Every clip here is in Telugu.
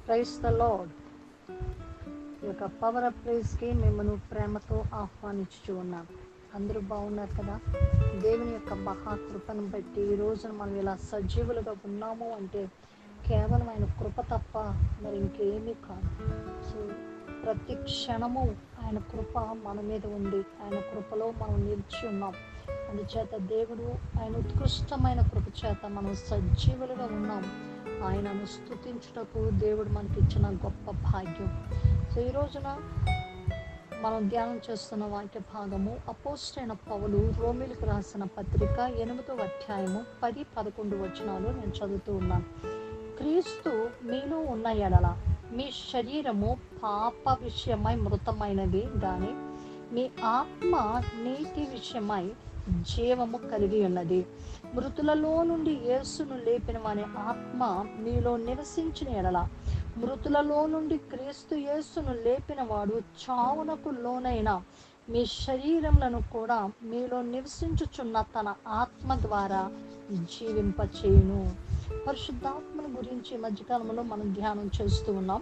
ప్రైస్ ద లాడ్ ఈ యొక్క పవర్ ఆఫ్ ప్రైజ్కి మిమ్మల్ని ప్రేమతో ఆహ్వానించుచు ఉన్నాం అందరూ బాగున్నారు కదా దేవుని యొక్క మహాకృపను బట్టి ఈ రోజున మనం ఇలా సజీవులుగా ఉన్నాము అంటే కేవలం ఆయన కృప తప్ప మరి ఇంకేమీ కాదు సో ప్రతి క్షణము ఆయన కృప మన మీద ఉంది ఆయన కృపలో మనం నిలిచి ఉన్నాం అందుచేత దేవుడు ఆయన ఉత్కృష్టమైన కృప చేత మనం సజీవులుగా ఉన్నాం ఆయనను స్తుతించుటకు దేవుడు మనకి ఇచ్చిన గొప్ప భాగ్యం సో ఈ రోజున మనం ధ్యానం చేస్తున్న వాక్య భాగము అపోస్టైన పౌలు రోమిలకు రాసిన పత్రిక ఎనిమిదో అధ్యాయము పది పదకొండు వచనాలు నేను చదువుతూ ఉన్నాను క్రీస్తు మీలో ఉన్న ఎడల మీ శరీరము పాప విషయమై మృతమైనది కానీ మీ ఆత్మ నీతి విషయమై జీవము కలిగి ఉన్నది మృతులలో నుండి యేసును లేపిన వాని ఆత్మ మీలో నివసించిన ఎడల మృతులలో నుండి క్రీస్తు యేసును లేపిన వాడు చావునకు లోనైన మీ శరీరములను కూడా మీలో నివసించుచున్న తన ఆత్మ ద్వారా జీవింపచేయును పరిశుద్ధాత్మను గురించి ఈ మధ్యకాలంలో మనం ధ్యానం చేస్తూ ఉన్నాం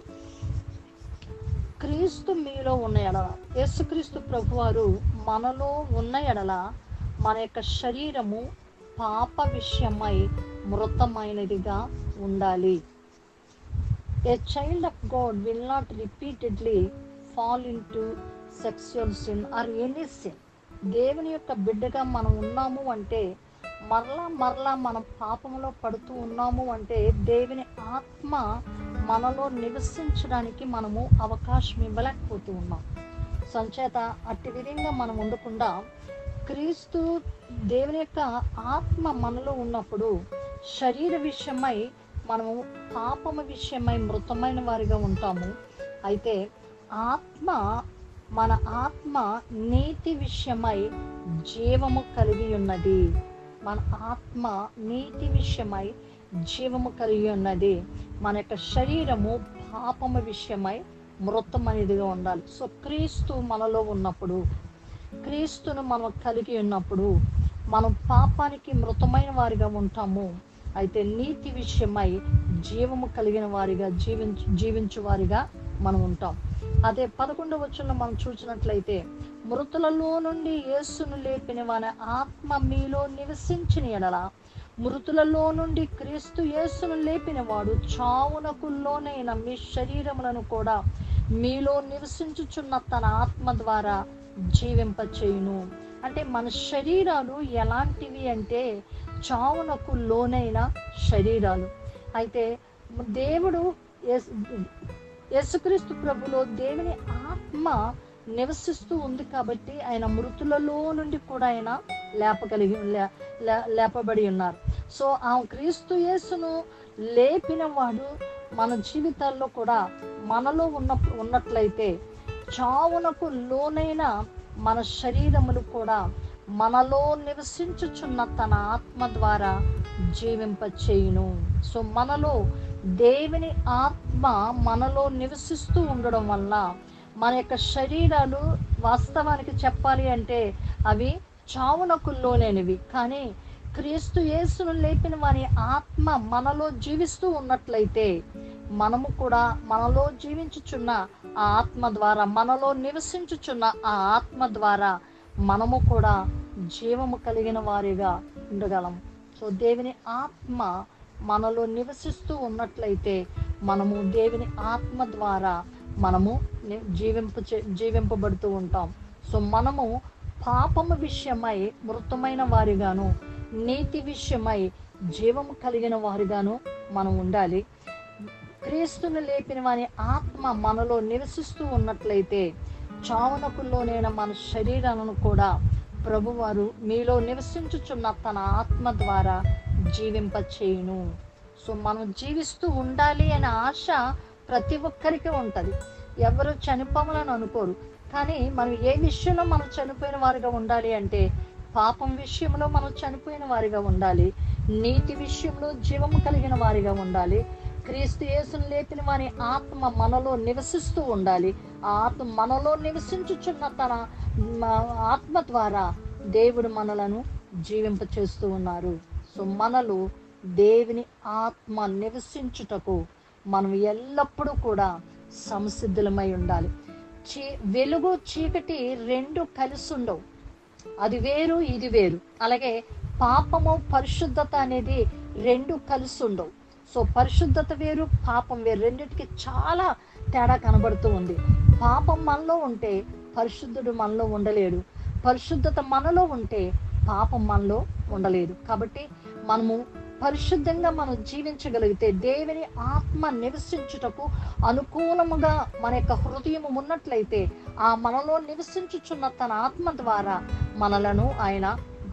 క్రీస్తు మీలో ఉన్న ఎడల యేసుక్రీస్తు ప్రభువారు మనలో ఉన్న ఎడల మన యొక్క శరీరము పాప విషయమై మృతమైనదిగా ఉండాలి a child of God will not repeatedly fall into sexual sin or any sin దేవుని యొక్క బిడ్డగా మనం ఉన్నాము అంటే మరలా మరలా మనం పాపంలో పడుతూ ఉన్నాము అంటే దేవుని ఆత్మ మనలో నివసించడానికి మనము అవకాశం ఇవ్వలేకపోతూ ఉన్నాం సంచేత అట్టి విధంగా మనం ఉండకుండా క్రీస్తు దేవుని యొక్క ఆత్మ మనలో ఉన్నప్పుడు శరీర విషయమై మనము పాపము విషయమై మృతమైన వారిగా ఉంటాము అయితే ఆత్మ మన ఆత్మ నీతి విషయమై జీవము కలిగి ఉన్నది మన ఆత్మ నీతి విషయమై జీవము కలిగి ఉన్నది మన యొక్క శరీరము పాపము విషయమై మృతమైనదిగా ఉండాలి సో క్రీస్తు మనలో ఉన్నప్పుడు క్రీస్తును మనం కలిగి ఉన్నప్పుడు మనం పాపానికి మృతమైన వారిగా ఉంటాము అయితే నీతి విషయమై జీవము కలిగిన వారిగా జీవించు జీవించు వారిగా మనం ఉంటాం అదే పదకొండవ వచనంలో మనం చూసినట్లయితే మృతులలో నుండి యేసును లేపిన వాని ఆత్మ మీలో నివసించిన ఎడల మృతులలో నుండి క్రీస్తు యేసును లేపిన వాడు చావునకు లోనైన మీ శరీరములను కూడా మీలో నివసించుచున్న తన ఆత్మ ద్వారా జీవింపచేయును అంటే మన శరీరాలు ఎలాంటివి అంటే చావునకు లోనైన శరీరాలు అయితే దేవుడు యేసు- యేసుక్రీస్తు ప్రభులో దేవుని ఆత్మ నివసిస్తూ ఉంది కాబట్టి ఆయన మృతులలో నుండి కూడా ఆయన లేపగలిగి లే- లే- లేపబడి ఉన్నారు సో ఆ క్రీస్తు యేసును లేపిన వాడు మన జీవితాల్లో కూడా మనలో ఉన్న ఉన్నట్లయితే చావునకు లోనైన మన శరీరములు కూడా మనలో నివసించుచున్న తన ఆత్మ ద్వారా జీవింపచేయును సో మనలో దేవుని ఆత్మ మనలో నివసిస్తూ ఉండడం వల్ల మన యొక్క శరీరాలు వాస్తవానికి చెప్పాలి అంటే అవి చావునకు లోనేనివి కానీ క్రీస్తు యేసును లేపిన వారి ఆత్మ మనలో జీవిస్తూ ఉన్నట్లయితే మనము కూడా మనలో జీవించుచున్న ఆ ఆత్మ ద్వారా మనలో నివసించుచున్న ఆ ఆత్మ ద్వారా మనము కూడా జీవము కలిగిన వారిగా ఉండగలం సో దేవుని ఆత్మ మనలో నివసిస్తూ ఉన్నట్లయితే మనము దేవుని ఆత్మ ద్వారా మనము ని- జీవింప చే- జీవింపబడుతూ ఉంటాం సో మనము పాపము విషయమై మృతమైన వారిగాను నీతి విషయమై జీవము కలిగిన వారిగాను మనం ఉండాలి క్రీస్తును లేపిన వారి ఆత్మ మనలో నివసిస్తూ ఉన్నట్లయితే చావునకుల్లోనైన మన శరీరాలను కూడా ప్రభువారు మీలో నివసించుచున్న తన ఆత్మ ద్వారా జీవింపచేయును సో మనం జీవిస్తూ ఉండాలి అనే ఆశ ప్రతి ఒక్కరికి ఉంటుంది ఎవరు చనిపోవాలని అనుకోరు కానీ మనం ఏ విషయంలో మనం చనిపోయిన వారిగా ఉండాలి అంటే పాపం విషయంలో మనం చనిపోయిన వారిగా ఉండాలి నీతి విషయంలో జీవము కలిగిన వారిగా ఉండాలి క్రీస్తు యేసును లేపిన వారి ఆత్మ మనలో నివసిస్తూ ఉండాలి ఆ ఆత్మ మనలో నివసించుచున్న తన మ- ఆత్మ ద్వారా దేవుడు మనలను జీవింప చేస్తూ ఉన్నారు సో మనలో దేవుని ఆత్మ నివసించుటకు మనం ఎల్లప్పుడూ కూడా సంసిద్ధులమై ఉండాలి చీ వెలుగు చీకటి రెండు కలిసి ఉండవు అది వేరు ఇది వేరు అలాగే పాపము పరిశుద్ధత అనేది రెండు కలిసి ఉండవు సో పరిశుద్ధత వేరు పాపం వేరు రెండింటికి చాలా తేడా కనబడుతూ ఉంది పాపం మనలో ఉంటే పరిశుద్ధుడు మనలో ఉండలేడు పరిశుద్ధత మనలో ఉంటే పాపం మనలో ఉండలేదు కాబట్టి మనము పరిశుద్ధంగా మనం జీవించగలిగితే దేవుని ఆత్మ నివసించుటకు అనుకూలముగా మన యొక్క హృదయం ఉన్నట్లయితే ఆ మనలో నివసించుచున్న తన ఆత్మ ద్వారా మనలను ఆయన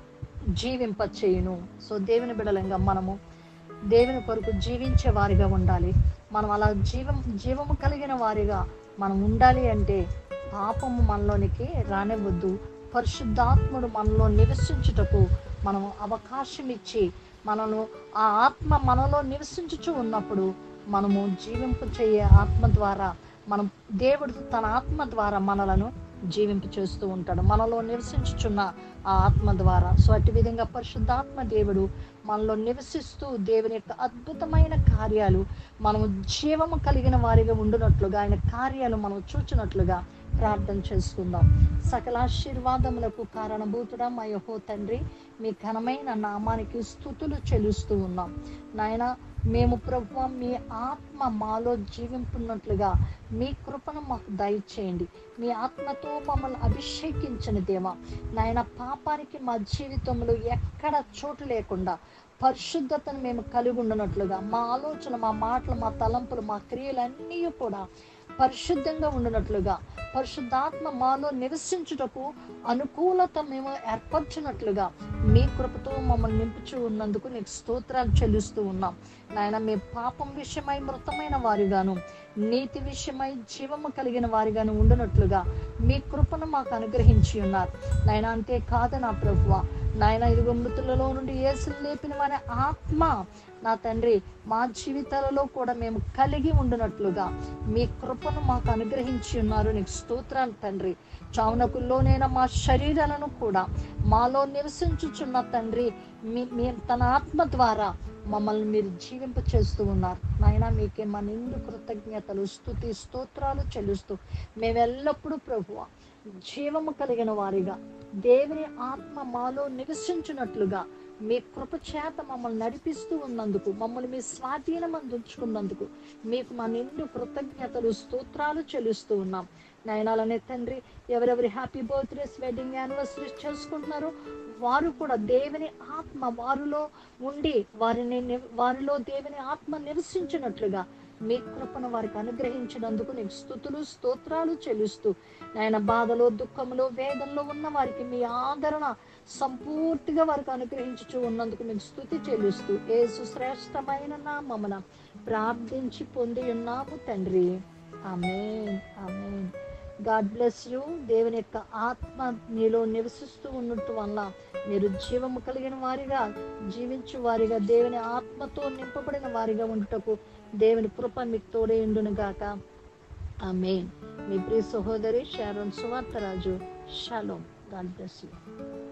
జీవింపచేయును సో దేవుని బిడలంగా మనము దేవుని కొరకు జీవించే వారిగా ఉండాలి మనం అలా జీవం జీవము కలిగిన వారిగా మనం ఉండాలి అంటే పాపము మనలోనికి రానివ్వద్దు పరిశుద్ధాత్ముడు మనలో నివసించుటకు మనం అవకాశం ఇచ్చి మనను ఆ ఆత్మ మనలో నివసించుచు ఉన్నప్పుడు మనము జీవింపు చేయే ఆత్మ ద్వారా మనం దేవుడు తన ఆత్మ ద్వారా మనలను జీవింపు చేస్తూ ఉంటాడు మనలో నివసించుచున్న ఆ ఆత్మ ద్వారా సో అటు విధంగా పరిశుద్ధాత్మ దేవుడు మనలో నివసిస్తూ దేవుని యొక్క అద్భుతమైన కార్యాలు మనము జీవము కలిగిన వారిగా ఉండునట్లుగా ఆయన కార్యాలు మనం చూచినట్లుగా ప్రార్థన చేసుకుందాం సకల ఆశీర్వాదములకు కారణభూతుడా మా యహో తండ్రి మీ ఘనమైన నామానికి స్థుతులు చెల్లిస్తూ ఉన్నాం నాయన మేము ప్రభు మీ ఆత్మ మాలో జీవింపున్నట్లుగా మీ కృపను మాకు దయచేయండి మీ ఆత్మతో మమ్మల్ని అభిషేకించిన దేవా నాయన పాపానికి మా జీవితంలో ఎక్కడ చోటు లేకుండా పరిశుద్ధతను మేము కలిగి ఉండనట్లుగా మా ఆలోచన మా మాటలు మా తలంపులు మా క్రియలన్నీ కూడా పరిశుద్ధంగా ఉండినట్లుగా పరిశుద్ధాత్మ మాలో నివసించుటకు అనుకూలత మేము ఏర్పరచినట్లుగా మీ కృపతో మమ్మల్ని నింపుచూ ఉన్నందుకు నీకు స్తోత్రాలు చెల్లిస్తూ ఉన్నాం నాయన మీ పాపం విషయమై మృతమైన వారిగాను నీతి విషయమై జీవము కలిగిన వారిగాను ఉండినట్లుగా మీ కృపను మాకు అనుగ్రహించి ఉన్నారు నాయన అంతేకాదు నా ప్రభువ నాయన ఇదిగో మృతులలో నుండి ఏసులు లేపిన వారి ఆత్మ నా తండ్రి మా జీవితాలలో కూడా మేము కలిగి ఉండినట్లుగా మీ కృపను మాకు అనుగ్రహించి ఉన్నారు నీకు స్తోత్రాలు తండ్రి చావునకుల్లోనైనా మా శరీరాలను కూడా మాలో నివసించుచున్న తండ్రి మీ మీ తన ఆత్మ ద్వారా మమ్మల్ని మీరు జీవింప చేస్తూ ఉన్నారు నాయన మీకే మా నిండు కృతజ్ఞతలు స్థుతి స్తోత్రాలు చెల్లిస్తూ మేమెల్లప్పుడూ ప్రభువ జీవము కలిగిన వారిగా దేవుని ఆత్మ మాలో నివసించినట్లుగా మీ కృప చేత మమ్మల్ని నడిపిస్తూ ఉన్నందుకు మమ్మల్ని మీ స్వాధీనం అందించుకున్నందుకు మీకు మా నిండు కృతజ్ఞతలు స్తోత్రాలు చెల్లిస్తూ ఉన్నాం నయనాలనే తండ్రి ఎవరెవరి హ్యాపీ బర్త్డేస్ వెడ్డింగ్ యానివర్సరీస్ చేసుకుంటున్నారో వారు కూడా దేవుని ఆత్మ వారిలో ఉండి వారిని ని- వారిలో దేవుని ఆత్మ నివసించినట్లుగా మీ కృపను వారికి అనుగ్రహించినందుకు నీకు స్థుతులు స్తోత్రాలు చెల్లిస్తూ నాయన బాధలో దుఃఖంలో వేదనలో ఉన్న వారికి మీ ఆదరణ సంపూర్తిగా వారికి అనుగ్రహించుచు ఉన్నందుకు మీకు స్థుతి చెల్లిస్తూ ఏ సుశ్రేష్టమైన నామమున ప్రార్థించి పొంది ఉన్నాము తండ్రి ఆమేన్ ఆమేన్ గాడ్ బ్లెస్ యూ దేవుని యొక్క ఆత్మ నీలో నివసిస్తూ ఉన్నట్టు వల్ల మీరు జీవము కలిగిన వారిగా జీవించు వారిగా దేవుని ఆత్మతో నింపబడిన వారిగా ఉంటుటకు దేవుని కృప మీకు తోడే ఉండును గాక ఆమేన్ మీ ప్రియ సహోదరి షారోన్ సువార్తరాజు షాలోమ్ గాడ్ బ్లెస్ యూ